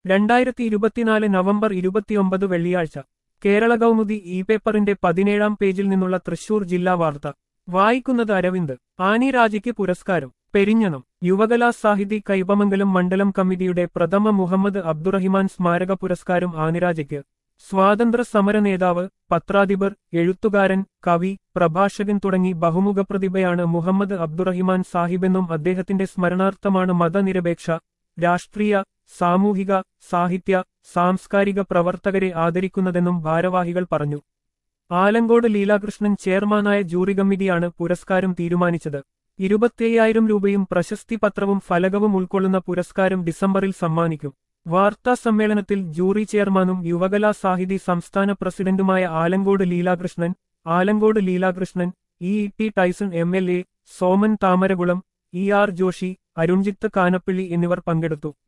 രണ്ടായിരത്തി ഇരുപത്തിനാല് നവംബർ ഇരുപത്തിയൊമ്പത് വെള്ളിയാഴ്ച കേരള കൗമുദി ഇ പേപ്പറിന്റെ പതിനേഴാം പേജിൽ നിന്നുള്ള തൃശൂർ ജില്ലാ വാർത്ത വായിക്കുന്നത് അരവിന്ദ് ആനി രാജയ്ക്ക് പുരസ്കാരം പെരിഞ്ഞണം യുവകലാ സാഹിതി കൈപ്പമംഗലം മണ്ഡലം കമ്മിറ്റിയുടെ പ്രഥമ മുഹമ്മദ് അബ്ദുറഹിമാൻ സ്മാരക പുരസ്കാരം ആനിരാജയ്ക്ക് സ്വാതന്ത്ര്യ സമര നേതാവ് പത്രാധിപർ എഴുത്തുകാരൻ കവി പ്രഭാഷകൻ തുടങ്ങി ബഹുമുഖ പ്രതിഭയാണ് മുഹമ്മദ് അബ്ദുറഹിമാൻ സാഹിബെന്നും അദ്ദേഹത്തിന്റെ സ്മരണാർത്ഥമാണ് മതനിരപേക്ഷ രാഷ്ട്രീയ സാമൂഹിക സാഹിത്യ സാംസ്കാരിക പ്രവർത്തകരെ ആദരിക്കുന്നതെന്നും ഭാരവാഹികൾ പറഞ്ഞു ആലങ്കോട് ലീലാകൃഷ്ണൻ ചെയർമാനായ ജൂറി കമ്മിറ്റിയാണ് പുരസ്കാരം തീരുമാനിച്ചത് ഇരുപത്തിയ്യായിരം രൂപയും പ്രശസ്തി പത്രവും ഫലകവും ഉൾക്കൊള്ളുന്ന പുരസ്കാരം ഡിസംബറിൽ സമ്മാനിക്കും വാർത്താ സമ്മേളനത്തിൽ ജൂറി ചെയർമാനും യുവകലാ സാഹിതി സംസ്ഥാന പ്രസിഡന്റുമായ Alankode Leelakrishnan Alankode Leelakrishnan E T Tyson M L A Soman Thamarakulam E R Joshi Arunjith Kanappilly എന്നിവർ പങ്കെടുത്തു